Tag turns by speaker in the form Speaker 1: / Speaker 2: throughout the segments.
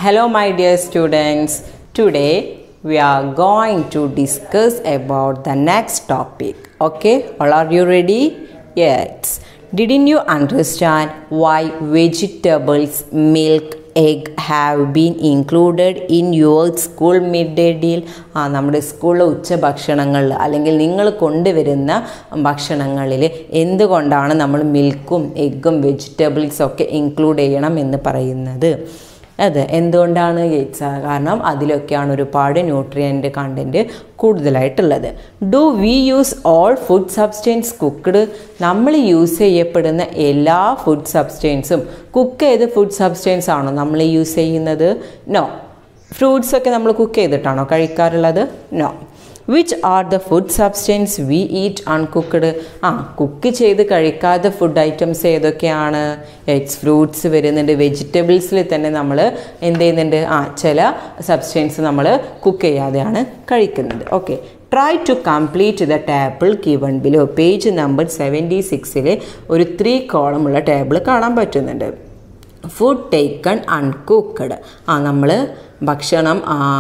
Speaker 1: Hello, my dear students. Today we are going to discuss about the next topic. Okay, all are you ready? Yes. Didn't you understand why vegetables, milk, egg have been included in your school midday deal ആ നമ്മുടെ സ്കൂളിലെ ഉച്ചഭക്ഷണങ്ങളിൽ അല്ലെങ്കിൽ നിങ്ങൾ കൊണ്ടുവരുന്ന ഭക്ഷണങ്ങളിൽ എന്തുകൊണ്ടാണ് നമ്മൾ മിൽക്കും എഗ്ഗും വെജിറ്റബിൾസും ഒക്കെ ഇൻക്ലൂഡ് ചെയ്യണം എന്ന് പറയുന്നത് അത് എന്തുകൊണ്ടാണ് ഗെയ്റ്റ്സ് കാരണം അതിലൊക്കെയാണ് ഒരുപാട് ന്യൂട്രിയൻ്റ് കണ്ടൻറ്റ് കൂടുതലായിട്ടുള്ളത് do we use all food substance cooked നമ്മൾ യൂസ് ചെയ്യപ്പെടുന്ന എല്ലാ ഫുഡ് സബ്സ്റ്റൻസും കുക്ക് ചെയ്ത ഫുഡ് സബ്സ്റ്റൻസ് ആണോ നമ്മൾ യൂസ് ചെയ്യുന്നത് നോ ഫ്രൂട്ട്സ് ഒക്കെ നമ്മൾ കുക്ക് ചെയ്തിട്ടാണോ കഴിക്കാറുള്ളത് no which are the food substance we eat uncooked ആ കുക്ക് ചെയ്ത് കഴിക്കാത്ത ഫുഡ് ഐറ്റംസ് ഏതൊക്കെയാണ് എഗ്സ് ഫ്രൂട്ട്സ് വരുന്നുണ്ട് വെജിറ്റബിൾസിൽ തന്നെ നമ്മൾ എന്ത് ചെയ്യുന്നുണ്ട് ആ ചില സബ്സ്റ്റൻസ് നമ്മൾ കുക്ക് ചെയ്യാതെയാണ് കഴിക്കുന്നത് okay try to complete the table given below page number seventy സിക്സിൽ ഒരു ത്രീ കോളമുള്ള ടേബിൾ കാണാൻ പറ്റുന്നുണ്ട് ഫുഡ് ടേക്കൺ അൺകുക്കഡ് ആ നമ്മൾ ഭക്ഷണം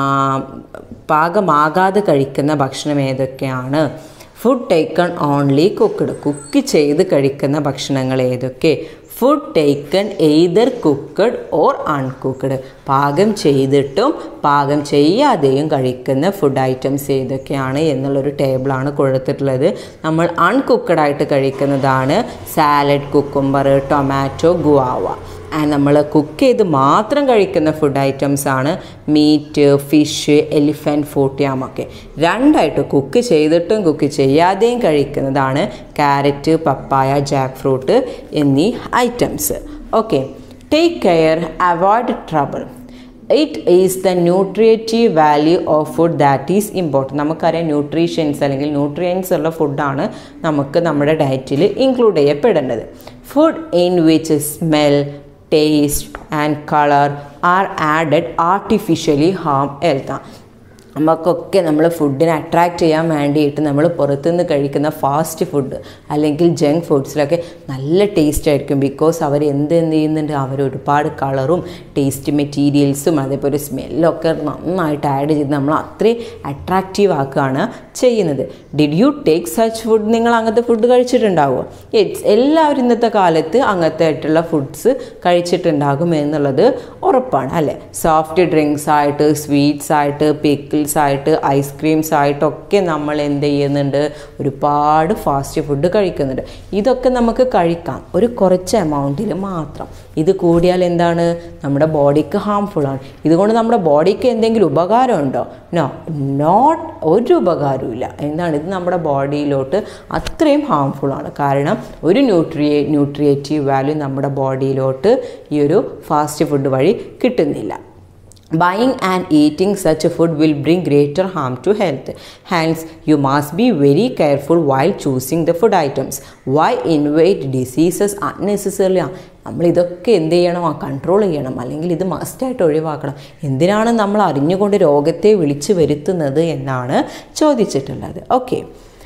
Speaker 1: പാകമാകാതെ കഴിക്കുന്ന ഭക്ഷണം ഏതൊക്കെയാണ് food taken only cooked cook ചെയ്ത് കഴിക്കുന്ന ഭക്ഷണങ്ങൾ ഏതൊക്കെ food taken either cooked or uncooked പാകം ചെയ്തിട്ടും പാകം ചെയ്യാതെയും കഴിക്കുന്ന ഫുഡ് ഐറ്റംസ് ഏതൊക്കെയാണ് എന്നുള്ളൊരു ടേബിളാണ് കൊടുത്തിട്ടുള്ളത് നമ്മൾ അൺകുക്കഡായിട്ട് കഴിക്കുന്നതാണ് salad cucumber tomato guava and നമ്മൾ കുക്ക് ചെയ്ത് മാത്രം കഴിക്കുന്ന ഫുഡ് ഐറ്റംസ് ആണ് മീറ്റ് ഫിഷ് എലിഫൻറ്റ് ഫോട്ടിയാമൊക്കെ രണ്ടായിട്ട് കുക്ക് ചെയ്തിട്ടും കുക്ക് ചെയ്യാതെയും കഴിക്കുന്നതാണ് ക്യാരറ്റ് പപ്പായ ജാക്ക് ഫ്രൂട്ട് എന്നീ items okay take care avoid trouble it is the nutritive value of food that is important നമുക്കറിയാം ന്യൂട്രീഷ്യൻസ് അല്ലെങ്കിൽ ന്യൂട്രിയൻസ് ഉള്ള ഫുഡാണ് നമുക്ക് നമ്മുടെ ഡയറ്റിൽ ഇൻക്ലൂഡ് ചെയ്യപ്പെടേണ്ടത് food in which smell taste and colour are added artificially Ham health നമുക്കൊക്കെ നമ്മൾ ഫുഡിനെ അട്രാക്റ്റ് ചെയ്യാൻ വേണ്ടിയിട്ട് നമ്മൾ പുറത്തുനിന്ന് കഴിക്കുന്ന ഫാസ്റ്റ് ഫുഡ് അല്ലെങ്കിൽ ജങ്ക് ഫുഡ്സിലൊക്കെ നല്ല ടേസ്റ്റ് ആയിരിക്കും ബിക്കോസ് അവർ എന്ത് എന്ത് ചെയ്യുന്നുണ്ട് അവർ ഒരുപാട് കളറും ടേസ്റ്റ് മെറ്റീരിയൽസും അതേപോലെ സ്മെല്ലൊക്കെ നന്നായിട്ട് ആഡ് ചെയ്ത് നമ്മൾ അത്രയും അട്രാക്റ്റീവ് ആക്കുകയാണ് ചെയ്യുന്നത് did you take such food നിങ്ങൾ അങ്ങനത്തെ ഫുഡ് കഴിച്ചിട്ടുണ്ടാവുമോ യെസ് എല്ലാവരും ഇന്നത്തെ കാലത്ത് അങ്ങനത്തെ ആയിട്ടുള്ള ഫുഡ്സ് കഴിച്ചിട്ടുണ്ടാകും എന്നുള്ളത് ഉറപ്പാണ് അല്ലേ സോഫ്റ്റ് ഡ്രിങ്ക്സ് ആയിട്ട് സ്വീറ്റ്സ് ആയിട്ട് പിക്കിൾ മീൽസ് ആയിട്ട് ഐസ്ക്രീംസ് ആയിട്ടൊക്കെ നമ്മൾ എന്ത് ചെയ്യുന്നുണ്ട് ഒരുപാട് ഫാസ്റ്റ് ഫുഡ് കഴിക്കുന്നുണ്ട് ഇതൊക്കെ നമുക്ക് കഴിക്കാം ഒരു കുറച്ച് എമൗണ്ടിൽ മാത്രം ഇത് കൂടിയാൽ എന്താണ് നമ്മുടെ ബോഡിക്ക് ഹാംഫുൾ ആണ് ഇതുകൊണ്ട് നമ്മുടെ ബോഡിക്ക് എന്തെങ്കിലും ഉപകാരമുണ്ടോ നോ നോട്ട് ഒരു ഉപകാരമില്ല എന്താണ് ഇത് നമ്മുടെ ബോഡിയിലോട്ട് അത്രയും ഹാംഫുൾ ആണ് കാരണം ഒരു ന്യൂട്രിയേ ന്യൂട്രിയേറ്റീവ് വാല്യൂ നമ്മുടെ ബോഡിയിലോട്ട് ഈ ഒരു ഫാസ്റ്റ് ഫുഡ് വഴി കിട്ടുന്നില്ല Buying and eating such a food will bring greater harm to health. Hence, you must be very careful while choosing the food items. Why invade diseases unnecessarily? നമ്മൾ ഇതൊക്കെ എന്ത് ചെയ്യണം ആ കൺട്രോൾ ചെയ്യണം അല്ലെങ്കിൽ ഇത് മസ്റ്റായിട്ട് ഒഴിവാക്കണം എന്തിനാണ് നമ്മൾ അറിഞ്ഞുകൊണ്ട് രോഗത്തെ വിളിച്ചു വരുത്തുന്നത് എന്നാണ് ചോദിച്ചിട്ടുള്ളത് okay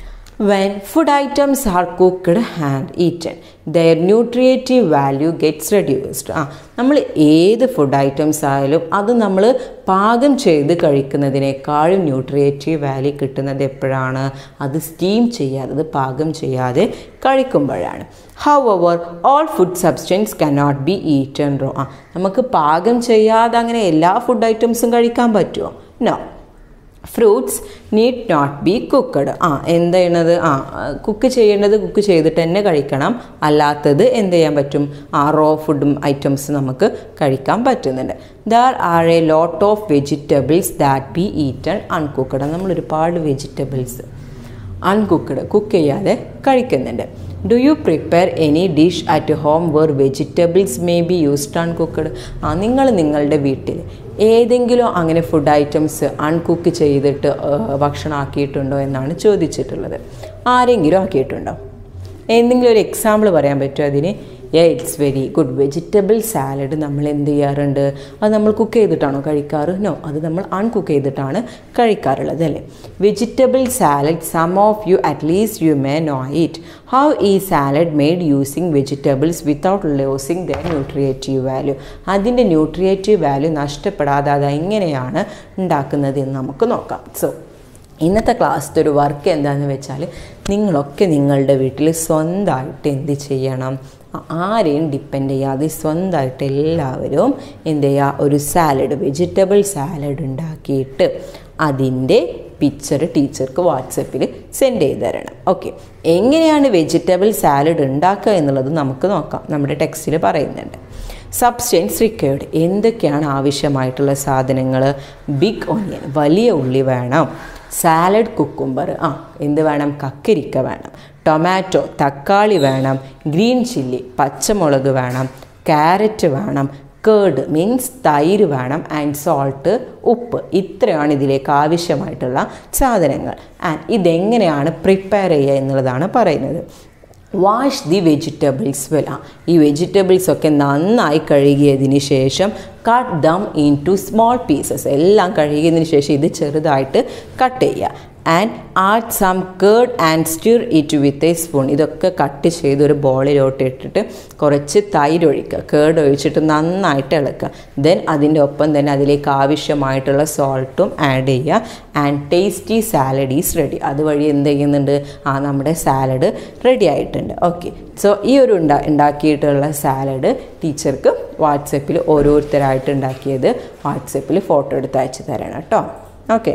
Speaker 1: when food items are cooked and eaten their nutritive value gets reduced ആ നമ്മൾ ഏത് ഫുഡ് ഐറ്റംസ് ആയാലും അത് നമ്മൾ പാകം ചെയ്ത് കഴിക്കുന്നതിനേക്കാളും ന്യൂട്രിയേറ്റീവ് വാല്യൂ കിട്ടുന്നത് എപ്പോഴാണ് അത് സ്റ്റീം ചെയ്യാതെ അത് പാകം ചെയ്യാതെ കഴിക്കുമ്പോഴാണ് however all food substance cannot be eaten raw ആ നമുക്ക് പാകം ചെയ്യാതെ അങ്ങനെ എല്ലാ ഫുഡ് ഐറ്റംസും കഴിക്കാൻ പറ്റുമോ no fruits need not be cooked ആ എന്ത് ചെയ്യണത് ആ കുക്ക് ചെയ്യേണ്ടത് കുക്ക് ചെയ്തിട്ട് തന്നെ കഴിക്കണം അല്ലാത്തത് എന്ത് ചെയ്യാൻ പറ്റും ആ റോ ഫുഡും ഐറ്റംസ് നമുക്ക് കഴിക്കാൻ പറ്റുന്നുണ്ട് there are a lot of vegetables that be eaten uncooked നമ്മൾ ഒരുപാട് വെജിറ്റബിൾസ് അൺകുക്കഡ് കുക്ക് ചെയ്യാതെ കഴിക്കുന്നുണ്ട് do you prepare any dish at home where vegetables may be used uncooked ആ നിങ്ങൾ നിങ്ങളുടെ വീട്ടിൽ ഏതെങ്കിലും അങ്ങനെ ഫുഡ് ഐറ്റംസ് അൺകുക്ക് ചെയ്തിട്ട് ഭക്ഷണം ആക്കിയിട്ടുണ്ടോ എന്നാണ് ചോദിച്ചിട്ടുള്ളത് ആരെങ്കിലും ആക്കിയിട്ടുണ്ടോ എന്തെങ്കിലും ഒരു എക്സാമ്പിൾ പറയാൻ പറ്റുമോ അതിന് yeah it's very good vegetable salad നമ്മൾ എന്ത് ചെയ്യാറുണ്ട് അത് നമ്മൾ കുക്ക് ചെയ്തിട്ടാണോ കഴിക്കാറ് നോ അത് നമ്മൾ അൺകുക്ക് ചെയ്തിട്ടാണ് കഴിക്കാറുള്ളത് അല്ലേ vegetable salad some of you at least you may know it how ഈ salad made using vegetables without losing the nutritive value അതിൻ്റെ ന്യൂട്രിയേറ്റീവ് വാല്യൂ നഷ്ടപ്പെടാതെ അത് എങ്ങനെയാണ് ഉണ്ടാക്കുന്നത് എന്ന് നമുക്ക് നോക്കാം സോ ഇന്നത്തെ ക്ലാസ്സിൻ്റെ ഒരു വർക്ക് എന്താണെന്ന് വെച്ചാൽ നിങ്ങളൊക്കെ നിങ്ങളുടെ വീട്ടിൽ സ്വന്തമായിട്ട് എന്ത് ചെയ്യണം ആരെയും ഡിപ്പെൻഡ് ചെയ്യാതെ സ്വന്തമായിട്ട് എല്ലാവരും എന്ത് ചെയ്യുക ഒരു സാലഡ് വെജിറ്റബിൾ സാലഡ് ഉണ്ടാക്കിയിട്ട് അതിൻ്റെ പിക്ചർ ടീച്ചർക്ക് വാട്സപ്പിൽ സെൻഡ് ചെയ്ത് തരണം ഓക്കെ എങ്ങനെയാണ് വെജിറ്റബിൾ സാലഡ് ഉണ്ടാക്കുക എന്നുള്ളത് നമുക്ക് നോക്കാം നമ്മുടെ ടെക്സ്റ്റിൽ പറയുന്നുണ്ട് സബ്സ്റ്റൻസ് റിക്വയർഡ് എന്തൊക്കെയാണ് ആവശ്യമായിട്ടുള്ള സാധനങ്ങൾ ബിഗ് ഓണിയൻ വലിയ ഉള്ളി വേണം സാലഡ് കുക്കുംബർ ആ എന്ത് വേണം കക്കരിക്ക വേണം ടൊമാറ്റോ തക്കാളി വേണം ഗ്രീൻ ചില്ലി പച്ചമുളക് വേണം ക്യാരറ്റ് വേണം കേർഡ് മീൻസ് തൈര് വേണം ആൻഡ് സോൾട്ട് ഉപ്പ് ഇത്രയാണ് ഇതിലേക്ക് ആവശ്യമായിട്ടുള്ള സാധനങ്ങൾ ആൻഡ് ഇതെങ്ങനെയാണ് പ്രിപ്പയർ ചെയ്യുക എന്നുള്ളതാണ് പറയുന്നത് വാഷ് ദി വെജിറ്റബിൾസ് വെൽ ആ ഈ വെജിറ്റബിൾസ് ഒക്കെ നന്നായി കഴുകിയതിന് ശേഷം cut them into small pieces എല്ലാം കഴുകിയതിന് ശേഷം ഇത് ചെറുതായിട്ട് കട്ട് ചെയ്യുക and add some curd and stir it with a spoon ഇതൊക്കെ കട്ട് ചെയ്ത് ഒരു ബോളിലോട്ട് ഇട്ടിട്ട് കുറച്ച് തൈര് ഒഴിക്കുക കേർഡ് ഒഴിച്ചിട്ട് നന്നായിട്ട് ഇളക്കുക ദെൻ അതിൻ്റെ ഒപ്പം തന്നെ അതിലേക്ക് ആവശ്യമായിട്ടുള്ള സോൾട്ടും ആഡ് ചെയ്യുക and tasty salad is ready അതുവഴി എന്ത് ചെയ്യുന്നുണ്ട് ആ നമ്മുടെ സാലഡ് റെഡി ആയിട്ടുണ്ട് ഓക്കെ സോ ഈ ഒരു ഉണ്ടാ ഉണ്ടാക്കിയിട്ടുള്ള സാലഡ് ടീച്ചർക്ക് വാട്സപ്പിൽ ഓരോരുത്തരായിട്ട് ഉണ്ടാക്കിയത് വാട്സപ്പിൽ ഫോട്ടോ എടുത്ത് അയച്ചു തരണം കേട്ടോ okay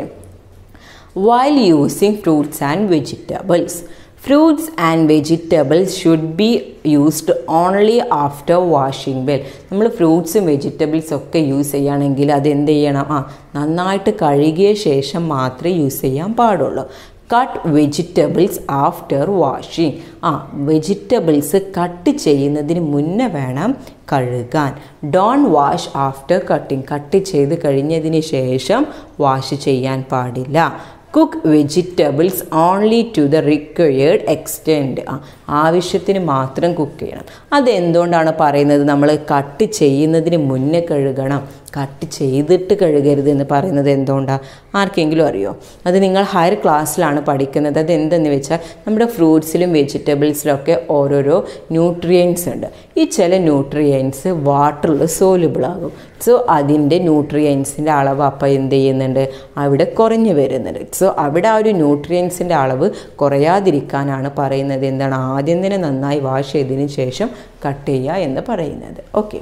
Speaker 1: while using fruits and vegetables. Fruits and vegetables should be used only after washing well. നമ്മൾ ഫ്രൂട്ട്സും വെജിറ്റബിൾസും ഒക്കെ യൂസ് ചെയ്യുകയാണെങ്കിൽ അത് എന്ത് ചെയ്യണം ആ നന്നായിട്ട് കഴുകിയ ശേഷം മാത്രമേ യൂസ് ചെയ്യാൻ പാടുള്ളൂ കട്ട് വെജിറ്റബിൾസ് ആഫ്റ്റർ വാഷിങ് ആ വെജിറ്റബിൾസ് കട്ട് ചെയ്യുന്നതിന് മുന്നേ വേണം കഴുകാൻ don't wash after cutting cut ചെയ്ത് കഴിഞ്ഞതിന് ശേഷം വാഷ് ചെയ്യാൻ പാടില്ല cook vegetables only to the required extent ആ ആവശ്യത്തിന് മാത്രം കുക്ക് ചെയ്യണം അതെന്തുകൊണ്ടാണ് പറയുന്നത് നമ്മൾ കട്ട് ചെയ്യുന്നതിന് മുന്നേ കഴുകണം കട്ട് ചെയ്തിട്ട് കഴുകരുത് എന്ന് പറയുന്നത് എന്തുകൊണ്ടാണ് ആർക്കെങ്കിലും അറിയോ അത് നിങ്ങൾ ഹയർ ക്ലാസ്സിലാണ് പഠിക്കുന്നത് അത് എന്തെന്ന് വെച്ചാൽ നമ്മുടെ ഫ്രൂട്ട്സിലും വെജിറ്റബിൾസിലും ഒക്കെ ഓരോരോ ന്യൂട്രിയൻസ് ഉണ്ട് ഈ ചില ന്യൂട്രിയൻസ് വാട്ടറിൽ സോലുബിൾ ആകും സോ അതിൻ്റെ ന്യൂട്രിയൻസിൻ്റെ അളവ് അപ്പോൾ എന്ത് ചെയ്യുന്നുണ്ട് അവിടെ കുറഞ്ഞു വരുന്നുണ്ട് സോ അവിടെ ആ ഒരു ന്യൂട്രിയൻസിൻ്റെ അളവ് കുറയാതിരിക്കാനാണ് പറയുന്നത് എന്താണ് ആദ്യം തന്നെ നന്നായി വാഷ് ചെയ്തതിന് ശേഷം കട്ട് ചെയ്യുക എന്ന് പറയുന്നത് okay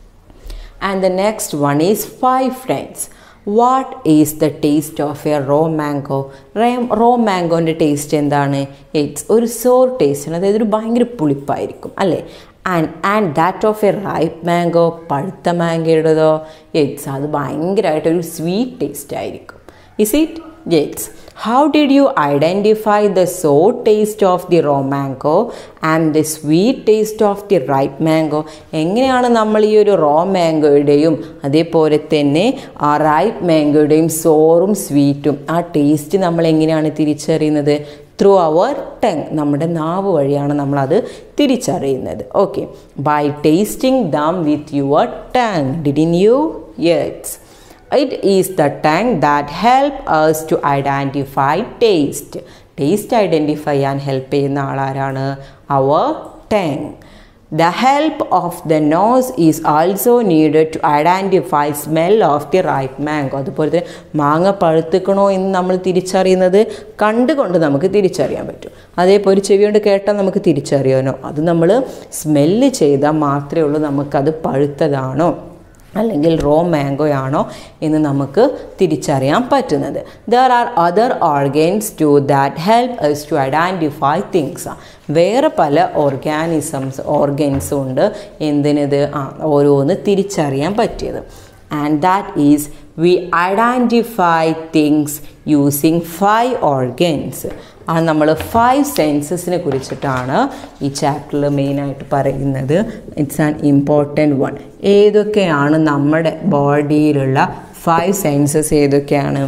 Speaker 1: and the next one is five friends what is the taste of a raw mango raw മാംഗോൻ്റെ ടേസ്റ്റ് എന്താണ് ഇറ്റ്സ് ഒരു സോർ ടേസ്റ്റ് ആണ് അതായത് ഒരു ഭയങ്കര പുളിപ്പായിരിക്കും അല്ലേ and and that of a ripe mango പഴുത്ത മാംഗോയുടേതോ ഇറ്റ്സ് അത് ഭയങ്കരമായിട്ട് ഒരു സ്വീറ്റ് ടേസ്റ്റ് ആയിരിക്കും is it yes how did you identify the sour taste of the raw mango and the sweet taste of the ripe mango എങ്ങനെയാണ് നമ്മൾ ഈ ഒരു റോ മാംഗോയുടെയും അതേപോലെ തന്നെ ആ റൈപ്പ് മാംഗോയുടെയും സോറും സ്വീറ്റും ആ ടേസ്റ്റ് നമ്മൾ എങ്ങനെയാണ് തിരിച്ചറിയുന്നത് ത്രൂ അവർ ടങ് നമ്മുടെ നാവ് വഴിയാണ് നമ്മളത് തിരിച്ചറിയുന്നത് okay by tasting them with your tongue didn't you yes it is the tongue that help us to identify taste taste identify ചെയ്യാൻ ഹെൽപ്പ് ചെയ്യുന്ന ആളാരാണ് our tongue the help of the nose is also needed to identify smell of the ripe mango അതുപോലെ തന്നെ മാങ്ങ പഴുത്തുക്കണോ എന്ന് നമ്മൾ തിരിച്ചറിയുന്നത് കണ്ടുകൊണ്ട് നമുക്ക് തിരിച്ചറിയാൻ പറ്റും അതേപോലെ ഒരു ചെവി കൊണ്ട് കേട്ടാൽ നമുക്ക് തിരിച്ചറിയാനോ അത് നമ്മൾ സ്മെല്ല് ചെയ്താൽ മാത്രമേ ഉള്ളൂ നമുക്കത് പഴുത്തതാണോ അല്ലെങ്കിൽ റോ മാംഗോ ആണോ എന്ന് നമുക്ക് തിരിച്ചറിയാൻ പറ്റുന്നത് there are other organs to that help us to identify things വേറെ പല ഓർഗാനിസംസ് ഓർഗൻസും ഉണ്ട് എന്തിനത് ആ ഓരോന്ന് തിരിച്ചറിയാൻ പറ്റിയത് and that is we identify things using five organs ആ നമ്മൾ ഫൈവ് സെൻസസിനെ കുറിച്ചിട്ടാണ് ഈ ചാപ്റ്ററിൽ മെയിനായിട്ട് പറയുന്നത് ഇറ്റ്സ് ആൻ ഇമ്പോർട്ടൻറ്റ് വൺ ഏതൊക്കെയാണ് നമ്മുടെ ബോഡിയിലുള്ള ഫൈവ് സെൻസസ് ഏതൊക്കെയാണ്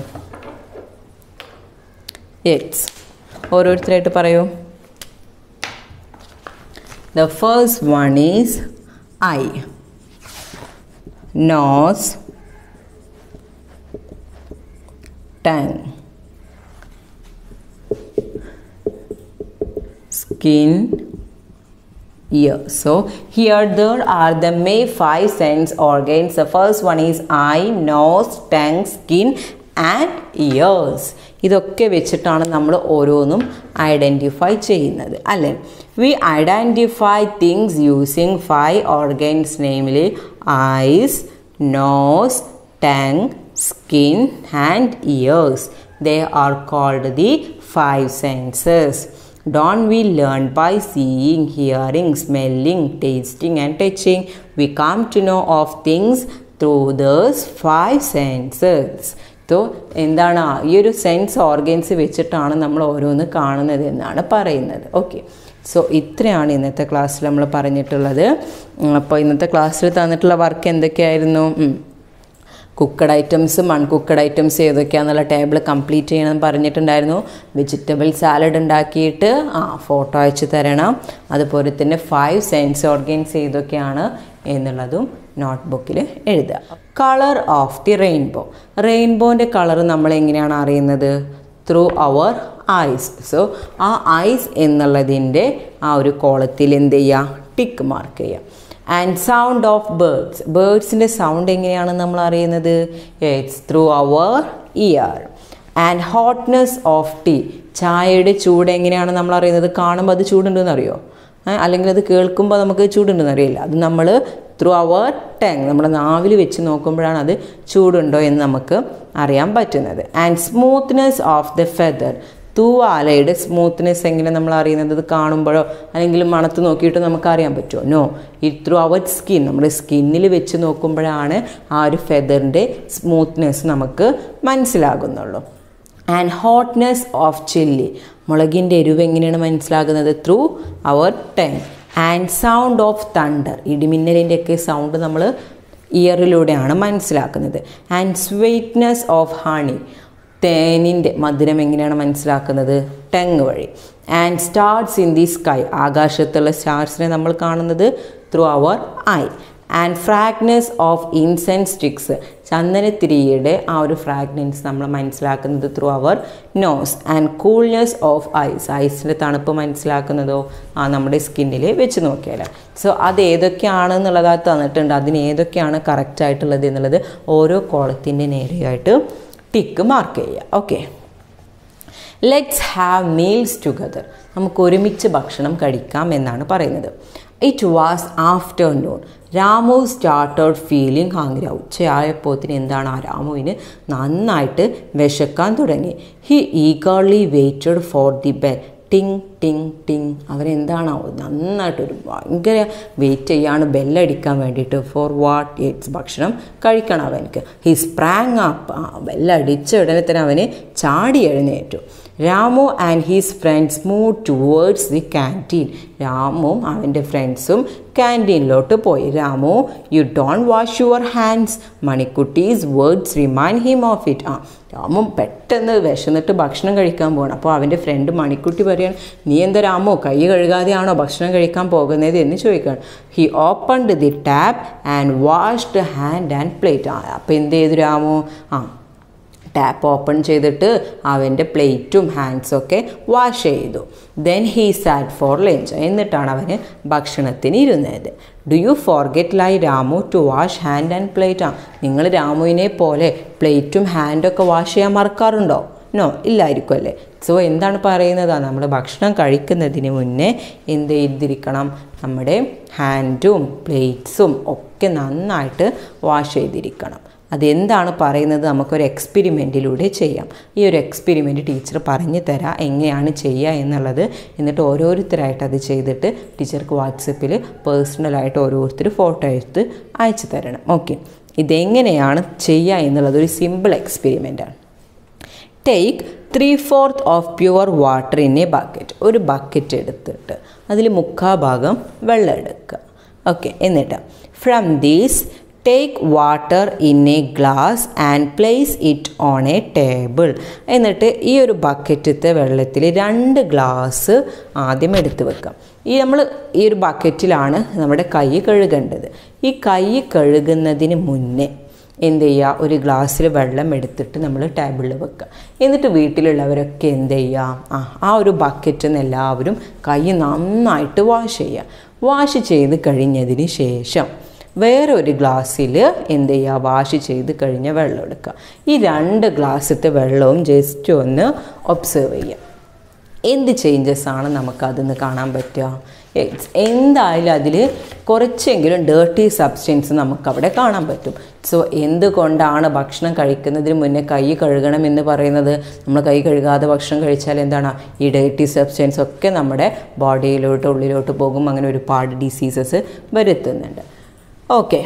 Speaker 1: യെറ്റ്സ് ഓരോരുത്തരായിട്ട് പറയൂ the first one is eye nose tongue skin ear so here there are the main five sense organs the first one is eye nose tongue skin and ears ഇതൊക്കെ വെച്ചിട്ടാണ് നമ്മൾ ഓരോന്നും identify ചെയ്യുന്നത് അല്ലേ we identify things using five organs namely eyes nose tongue skin and ears they are called the five senses don't we learn by seeing hearing smelling tasting and touching we come to know of things through those five senses so എന്താണ് ഈ ഒരു sense organs വെച്ചിട്ടാണ് നമ്മൾ ഓരോന്ന് കാണുന്നത് എന്നാണ് പറയുന്നത് okay so ഇത്രയാണ് ഇന്നത്തെ ക്ലാസ്സിൽ നമ്മൾ പറഞ്ഞിട്ടുള്ളത് അപ്പോൾ ഇന്നത്തെ ക്ലാസ്സിൽ തന്നിട്ടുള്ള വർക്ക് എന്തൊക്കെയായിരുന്നു കുക്കഡ് ഐറ്റംസും അൺകുക്കഡ് ഐറ്റംസ് ഏതൊക്കെയാണെന്നുള്ള ടേബിൾ കംപ്ലീറ്റ് ചെയ്യണമെന്ന് പറഞ്ഞിട്ടുണ്ടായിരുന്നു വെജിറ്റബിൾ സാലഡ് ഉണ്ടാക്കിയിട്ട് ആ ഫോട്ടോ അയച്ചു തരണം അതുപോലെ തന്നെ ഫൈവ് സെൻസ് ഓർഗൻസ് ഏതൊക്കെയാണ് എന്നുള്ളതും നോട്ട് ബുക്കിൽ എഴുതുക കളർ ഓഫ് ദി റെയിൻബോ റെയിൻബോൻ്റെ കളർ നമ്മൾ എങ്ങനെയാണ് അറിയുന്നത് ത്രൂ അവർ ഐസ് സോ ആ ഐസ് എന്നുള്ളതിൻ്റെ ആ ഒരു കോളത്തിൽ എന്ത് ചെയ്യുക ടിക്ക് മാർക്ക് ചെയ്യുക ആൻഡ് സൗണ്ട് ഓഫ് ബേർഡ്സ് ബേർഡ്സിൻ്റെ സൗണ്ട് എങ്ങനെയാണ് നമ്മൾ അറിയുന്നത് it's through our ear and hotness of tea ചായയുടെ ചൂട് എങ്ങനെയാണ് നമ്മൾ അറിയുന്നത് കാണുമ്പോൾ അത് ചൂടുണ്ടെന്ന് അറിയോ അല്ലെങ്കിൽ അത് കേൾക്കുമ്പോൾ നമുക്ക് ചൂടുണ്ടെന്ന് അറിയില്ല അത് നമ്മൾ ത്രൂ അവർ ടെങ് നമ്മുടെ നാവിൽ വെച്ച് നോക്കുമ്പോഴാണ് അത് ചൂടുണ്ടോ എന്ന് നമുക്ക് അറിയാൻ പറ്റുന്നത് and smoothness of the feather തൂവാലയുടെ സ്മൂത്ത്നെസ് എങ്ങനെ നമ്മൾ അറിയുന്നത് ഇത് കാണുമ്പോഴോ അല്ലെങ്കിൽ മണത്ത് നോക്കിയിട്ട് നമുക്ക് അറിയാൻ പറ്റുമോ നോ ഈ ത്രൂ അവർ സ്കിൻ നമ്മുടെ സ്കിന്നിൽ വെച്ച് നോക്കുമ്പോഴാണ് ആ ഒരു ഫെദറിൻ്റെ സ്മൂത്ത്നെസ് നമുക്ക് മനസ്സിലാകുന്നുള്ളൂ ആൻഡ് ഹോട്ട്നെസ് ഓഫ് ചില്ലി മുളകിൻ്റെ എരിവ് എങ്ങനെയാണ് മനസ്സിലാകുന്നത് through our tongue and sound of thunder ഇടിമിന്നലിൻ്റെയൊക്കെ സൗണ്ട് നമ്മൾ ഇയറിലൂടെയാണ് മനസ്സിലാക്കുന്നത് ആൻഡ് സ്വീറ്റ്നെസ് ഓഫ് ഹണി തേനിൻ്റെ മധുരം എങ്ങനെയാണ് മനസ്സിലാക്കുന്നത് ടെങ് വഴി and stars in the sky ആകാശത്തുള്ള സ്റ്റാർസിനെ നമ്മൾ കാണുന്നത് through our eye and fragrance of incense sticks ചന്ദനത്തിരിയുടെ ആ ഒരു ഫ്രാഗ്നൻസ് നമ്മൾ മനസ്സിലാക്കുന്നത് through our nose and coolness of ice ഐസിൻ്റെ തണുപ്പ് മനസ്സിലാക്കുന്നതോ ആ നമ്മുടെ സ്കിന്നിൽ വെച്ച് നോക്കിയാൽ സോ അത് ഏതൊക്കെയാണെന്നുള്ളത് തന്നിട്ടുണ്ട് അതിന് ഏതൊക്കെയാണ് കറക്റ്റ് ആയിട്ടുള്ളത് എന്നുള്ളത് ഓരോ കോളത്തിൻ്റെ നേരെയായിട്ട് ടിക്ക് മാർക്ക് ചെയ്യുക okay let's have meals together നമുക്ക് ഒരുമിച്ച് ഭക്ഷണം കഴിക്കാം എന്നാണ് പറയുന്നത് it was afternoon Ramu started feeling hungry ഉച്ചയായപ്പോത്തിന് എന്താണ് ആ രാമുവിന് നന്നായിട്ട് വിശക്കാൻ തുടങ്ങി he eagerly waited for the bell ting ting ടിങ് അവരെന്താണോ നന്നായിട്ടൊരു ഭയങ്കര വെയിറ്റ് ചെയ്യാണ് ബെല്ലടിക്കാൻ വേണ്ടിയിട്ട് ഫോർ വാട്ട് എയ്റ്റ്സ് ഭക്ഷണം കഴിക്കണം അവനക്ക് ഹി സ്പ്രാങ് അപ്പ് ബെല്ലടിച്ച ഉടനെ തന്നെ അവന് ചാടി എഴുന്നേറ്റു Ramu and his friends move towards the canteen രാമും അവൻ്റെ ഫ്രണ്ട്സും ക്യാൻറ്റീനിലോട്ട് പോയി Ramu you don't wash your hands Manikutty's words remind him of it ആ രാമു പെട്ടെന്ന് വിശന്നിട്ട് ഭക്ഷണം കഴിക്കാൻ പോകണം അപ്പോൾ അവൻ്റെ ഫ്രണ്ട് മണിക്കുട്ടി പറയാണ് നീ എന്താ രാമോ കൈ കഴുകാതെയാണോ ഭക്ഷണം കഴിക്കാൻ പോകുന്നത് എന്ന് ചോദിക്കുകയാണ് he opened the tap and washed hand and plate ആ അപ്പോൾ എന്ത് ചെയ്തു രാമു ആ ടാപ്പ് ഓപ്പൺ ചെയ്തിട്ട് അവൻ്റെ പ്ലേറ്റും ഹാൻഡ്സൊക്കെ വാഷ് ചെയ്തു then he sat for lunch എന്നിട്ടാണ് അവന് ഭക്ഷണത്തിന് ഇരുന്നത് do you forget like Ramu to wash hand and plate ആ നിങ്ങൾ രാമുവിനെ പോലെ പ്ലേറ്റും ഹാൻഡൊക്കെ വാഷ് ചെയ്യാൻ മറക്കാറുണ്ടോ നോ ഇല്ലായിരിക്കും അല്ലേ സോ എന്താണ് പറയുന്നത് നമ്മൾ ഭക്ഷണം കഴിക്കുന്നതിന് മുന്നേ എന്ത് ചെയ്തിരിക്കണം നമ്മുടെ ഹാൻഡും പ്ലേറ്റ്സും ഒക്കെ നന്നായിട്ട് വാഷ് ചെയ്തിരിക്കണം അതെന്താണ് പറയുന്നത് നമുക്കൊരു എക്സ്പെരിമെൻറ്റിലൂടെ ചെയ്യാം ഈ ഒരു എക്സ്പെരിമെൻറ്റ് ടീച്ചർ പറഞ്ഞു തരാം എങ്ങനെയാണ് ചെയ്യുക എന്നുള്ളത് എന്നിട്ട് ഓരോരുത്തരായിട്ട് അത് ചെയ്തിട്ട് ടീച്ചർക്ക് വാട്സപ്പിൽ പേഴ്സണലായിട്ട് ഓരോരുത്തർ ഫോട്ടോ എടുത്ത് അയച്ചു തരണം ഓക്കെ ഇതെങ്ങനെയാണ് ചെയ്യുക എന്നുള്ളത് ഒരു സിമ്പിൾ എക്സ്പെരിമെൻ്റാണ് take three fourth of pure water in a bucket ഒരു ബക്കറ്റ് എടുത്തിട്ട് അതിൽ മുക്കാ ഭാഗം വെള്ളം എടുക്കുക ഓക്കെ എന്നിട്ട് from these take water in a glass and place it on a table എന്നിട്ട് ഈ ഒരു ബക്കറ്റത്തെ വെള്ളത്തിൽ രണ്ട് ഗ്ലാസ് ആദ്യം എടുത്ത് വെക്കാം ഈ നമ്മൾ ഈ ഒരു ബക്കറ്റിലാണ് നമ്മുടെ കൈ കഴുകേണ്ടത് ഈ കൈ കഴുകുന്നതിന് മുന്നേ എന്ത് ചെയ്യുക ഒരു ഗ്ലാസ്സിൽ വെള്ളം എടുത്തിട്ട് നമ്മൾ ടേബിളിൽ വെക്കുക എന്നിട്ട് വീട്ടിലുള്ളവരൊക്കെ എന്ത് ചെയ്യുക ആ ആ ഒരു ബക്കറ്റിൽ നിന്ന് എല്ലാവരും കൈ നന്നായിട്ട് വാഷ് ചെയ്യുക വാഷ് ചെയ്ത് കഴിഞ്ഞതിന് ശേഷം വേറെ ഒരു ഗ്ലാസ്സിൽ എന്ത് ചെയ്യുക വാഷ് ചെയ്ത് കഴിഞ്ഞ വെള്ളം എടുക്കുക ഈ രണ്ട് ഗ്ലാസ്സിലത്തെ വെള്ളവും ജസ്റ്റ് ഒന്ന് ഒബ്സേർവ് ചെയ്യുക എന്ത് ചേഞ്ചസ് ആണ് നമുക്ക് അതിന്ന് കാണാൻ പറ്റുക എ- എന്തായാലും അതിൽ കുറച്ചെങ്കിലും ഡേർട്ടി സബ്സ്റ്റൻസ് നമുക്കവിടെ കാണാൻ പറ്റും സോ എന്തുകൊണ്ടാണ് ഭക്ഷണം കഴിക്കുന്നതിന് മുന്നേ കൈ കഴുകണം എന്ന് പറയുന്നത് നമ്മൾ കൈ കഴുകാതെ ഭക്ഷണം കഴിച്ചാൽ എന്താണ് ഈ ഡേർട്ടി സബ്സ്റ്റൻസ് ഒക്കെ നമ്മുടെ ബോഡിയിലോട്ട് ഉള്ളിലോട്ട് പോകും അങ്ങനെ ഒരുപാട് ഡിസീസസ് വരുത്തുന്നുണ്ട് okay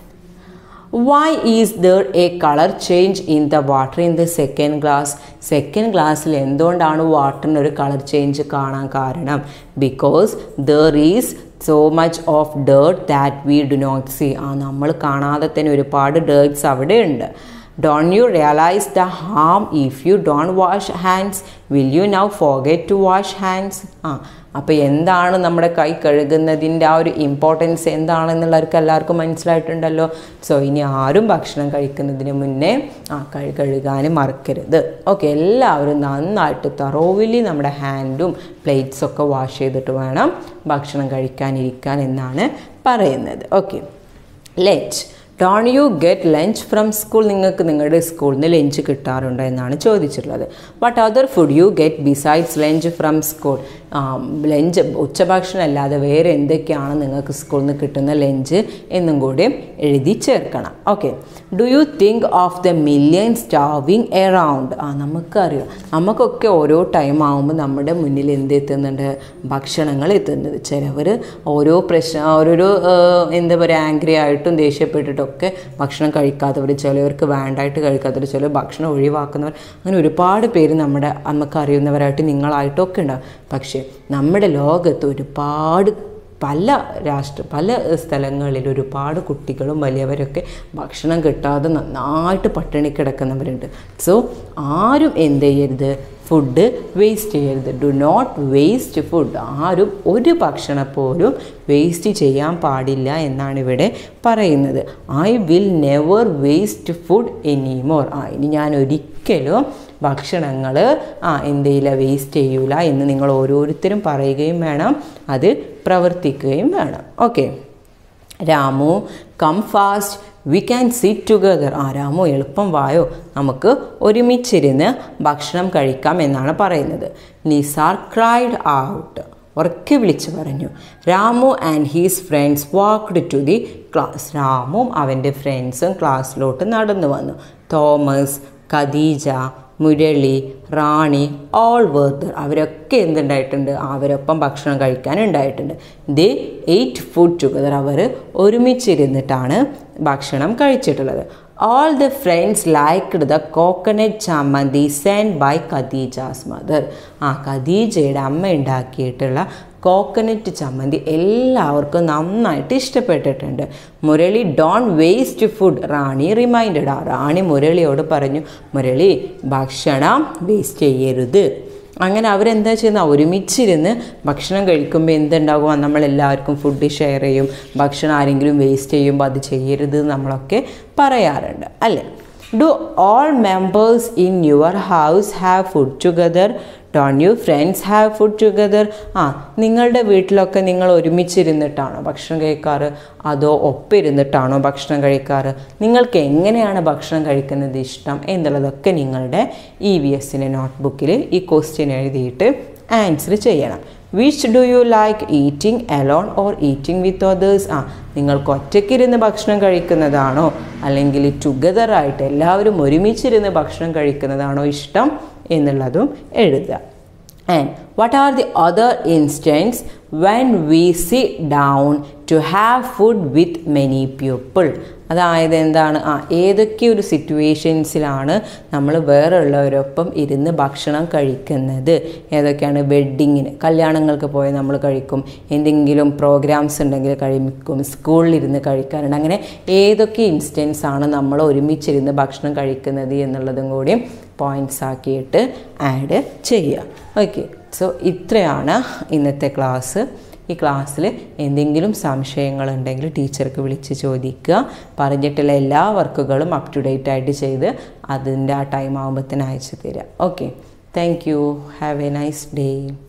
Speaker 1: why is there a colour change in the water in the second glass second ഗ്ലാസ്സിൽ എന്തുകൊണ്ടാണ് വാട്ടറിന് ഒരു കളർ ചേഞ്ച് കാണാൻ കാരണം because there is so much of dirt that we do not see ആ നമ്മൾ കാണാതെ തന്നെ ഒരുപാട് ഡേർട്സ് അവിടെ ഉണ്ട് don't you realise the harm if you don't wash hands will you now forget to wash hands ആ അപ്പോൾ എന്താണ് നമ്മുടെ കൈ കഴുകുന്നതിൻ്റെ ആ ഒരു ഇമ്പോർട്ടൻസ് എന്താണെന്നുള്ളവർക്ക് എല്ലാവർക്കും മനസ്സിലായിട്ടുണ്ടല്ലോ സോ ഇനി ആരും ഭക്ഷണം കഴിക്കുന്നതിന് മുന്നേ ആ കൈ കഴുകാനും മറക്കരുത് ഓക്കെ എല്ലാവരും നന്നായിട്ട് തറോവിലി നമ്മുടെ ഹാൻഡും പ്ലേറ്റ്സൊക്കെ വാഷ് ചെയ്തിട്ട് വേണം ഭക്ഷണം കഴിക്കാനിരിക്കാൻ എന്നാണ് പറയുന്നത് okay lunch don't you get lunch from school നിങ്ങൾക്ക് നിങ്ങളുടെ സ്കൂളിൽ നിന്ന് ലഞ്ച് കിട്ടാറുണ്ടോ എന്നാണ് ചോദിച്ചിട്ടുള്ളത് what other food you get besides lunch from school lunch ഉച്ചഭക്ഷണം അല്ലാതെ വേറെ എന്തൊക്കെയാണ് നിങ്ങൾക്ക് സ്കൂളിൽ നിന്ന് കിട്ടുന്ന ലഞ്ച് എന്നും കൂടി എഴുതി ചേർക്കണം okay do you think of the million starving around ആ നമുക്കറിയാം നമുക്കൊക്കെ ഓരോ ടൈം ആകുമ്പോൾ നമ്മുടെ മുന്നിൽ എന്ത് എത്തുന്നുണ്ട് ഭക്ഷണങ്ങൾ എത്തുന്നത് ചിലവർ ഓരോ പ്രശ്നം ഓരോരോ ഏഹ്, എന്താ പറയുക ആംഗ്രി ആയിട്ടും ദേഷ്യപ്പെട്ടിട്ടൊക്കെ ഭക്ഷണം കഴിക്കാത്തവർ ചിലവർക്ക് വേണ്ടായിട്ട് കഴിക്കാത്തവർ ചിലർ ഭക്ഷണം ഒഴിവാക്കുന്നവർ അങ്ങനെ ഒരുപാട് പേര് നമ്മുടെ നമുക്കറിയുന്നവരായിട്ട് നിങ്ങളായിട്ടൊക്കെ ഉണ്ടാവും പക്ഷേ നമ്മുടെ ലോകത്ത് ഒരുപാട് പല രാഷ്ട്ര പല സ്ഥലങ്ങളിൽ ഒരുപാട് കുട്ടികളും വലിയവരൊക്കെ ഭക്ഷണം കിട്ടാതെ നന്നായിട്ട് പട്ടിണി കിടക്കുന്നവരുണ്ട് സോ ആരും എന്ത് ചെയ്യരുത് ഫുഡ് വേസ്റ്റ് ചെയ്യരുത് ഡു നോട്ട് വേസ്റ്റ് ഫുഡ് ആരും ഒരു ഭക്ഷണം പോലും വേസ്റ്റ് ചെയ്യാൻ പാടില്ല എന്നാണ് ഇവിടെ പറയുന്നത് I will never waste food anymore ആ ഇനി ഞാൻ ഒരിക്കലും ഭക്ഷണങ്ങൾ ആ എന്തെയില്ല വേസ്റ്റ് ചെയ്യൂല എന്ന് നിങ്ങൾ ഓരോരുത്തരും പറയുകയും വേണം അത് പ്രവർത്തിക്കുകയും വേണം okay Ramu come fast we can sit together ആ രാമു എളുപ്പം വായോ നമുക്ക് ഒരുമിച്ചിരുന്ന് ഭക്ഷണം കഴിക്കാം എന്നാണ് പറയുന്നത് നിസാർ ക്രൈഡ് ഔട്ട് ഉറക്കെ വിളിച്ചു പറഞ്ഞു Ramu and his friends walked to the class രാമും അവൻ്റെ ഫ്രണ്ട്സും ക്ലാസ്സിലോട്ട് നടന്നു വന്നു തോമസ് ഖദീജ മുരളി റാണി ഓൾ വേർദർ അവരൊക്കെ എന്തുണ്ടായിട്ടുണ്ട് അവരൊപ്പം ഭക്ഷണം കഴിക്കാനുണ്ടായിട്ടുണ്ട് ദേ എയ്റ്റ് ഫുഡ് ടുഗദർ അവർ ഒരുമിച്ചിരുന്നിട്ടാണ് ഭക്ഷണം കഴിച്ചിട്ടുള്ളത് all the friends liked the coconut chammanthi sent by Khadeeja's mother ആ ഖദീജയുടെ അമ്മ ഉണ്ടാക്കിയിട്ടുള്ള കോക്കനട്ട് ചമ്മന്തി എല്ലാവർക്കും നന്നായിട്ട് ഇഷ്ടപ്പെട്ടിട്ടുണ്ട് Murali don't waste food Rani reminded ആ റാണി മുരളിയോട് പറഞ്ഞു മുരളി ഭക്ഷണം വേസ്റ്റ് ചെയ്യരുത് അങ്ങനെ അവരെന്താ ചെയ്യുന്നത് ഒരുമിച്ചിരുന്ന് ഭക്ഷണം കഴിക്കുമ്പോൾ എന്തുണ്ടാകുക നമ്മളെല്ലാവർക്കും ഫുഡ് ഷെയർ ചെയ്യും ഭക്ഷണം ആരെങ്കിലും വേസ്റ്റ് ചെയ്യുമ്പോൾ അത് ചെയ്യരുത് എന്ന് നമ്മളൊക്കെ പറയാറുണ്ട് അല്ലേ do all members in your house have food together don't you friends have food together ആ നിങ്ങളുടെ വീട്ടിലൊക്കെ നിങ്ങൾ ഒരുമിച്ചിരുന്നിട്ടാണോ ഭക്ഷണം കഴിക്കാറ് അതോ ഒപ്പിരുന്നിട്ടാണോ ഭക്ഷണം കഴിക്കാറ് നിങ്ങൾക്ക് എങ്ങനെയാണ് ഭക്ഷണം കഴിക്കുന്നത് ഇഷ്ടം എന്നുള്ളതൊക്കെ നിങ്ങളുടെ ഇ വി എസിൻ്റെ നോട്ട്ബുക്കിൽ ഈ ക്വസ്റ്റ്യൻ എഴുതിയിട്ട് ആൻസർ ചെയ്യണം which do you like eating alone or eating with others ആ നിങ്ങൾക്ക് ഒറ്റയ്ക്കിരുന്ന് ഭക്ഷണം കഴിക്കുന്നതാണോ അല്ലെങ്കിൽ ടുഗദറായിട്ട് എല്ലാവരും ഒരുമിച്ചിരുന്ന് ഭക്ഷണം കഴിക്കുന്നതാണോ ഇഷ്ടം എന്നുള്ളതും എഴുതുക and what are the other instance when we sit down to have food with many people അതായത് എന്താണ് ആ ഏതൊക്കെ ഒരു സിറ്റുവേഷൻസിലാണ് നമ്മൾ വേറെയുള്ളവരൊപ്പം ഇരുന്ന് ഭക്ഷണം കഴിക്കുന്നത് ഏതൊക്കെയാണ് വെഡ്ഡിങ്ങിന് കല്യാണങ്ങൾക്ക് പോയി നമ്മൾ കഴിക്കും എന്തെങ്കിലും പ്രോഗ്രാംസ് ഉണ്ടെങ്കിൽ കഴിക്കും സ്കൂളിലിരുന്ന് കഴിക്കാറുണ്ട് അങ്ങനെ ഏതൊക്കെ ഇൻസ്റ്റൻസ് ആണ് നമ്മൾ ഒരുമിച്ചിരുന്ന് ഭക്ഷണം കഴിക്കുന്നത് എന്നുള്ളതും കൂടി പോയിൻറ്റ്സ് ആക്കിയിട്ട് ആഡ് ചെയ്യുക ഓക്കെ സോ ഇത്രയാണ് ഇന്നത്തെ ക്ലാസ് ഈ ക്ലാസ്സിൽ എന്തെങ്കിലും സംശയങ്ങളുണ്ടെങ്കിൽ ടീച്ചർക്ക് വിളിച്ച് ചോദിക്കുക പറഞ്ഞിട്ടുള്ള എല്ലാ വർക്കുകളും അപ് ടു ഡേറ്റ് ആയിട്ട് ചെയ്ത് അതിൻ്റെ ആ ടൈം ആകുമ്പോഴത്തേന് അയച്ചു തരിക okay thank you have a nice day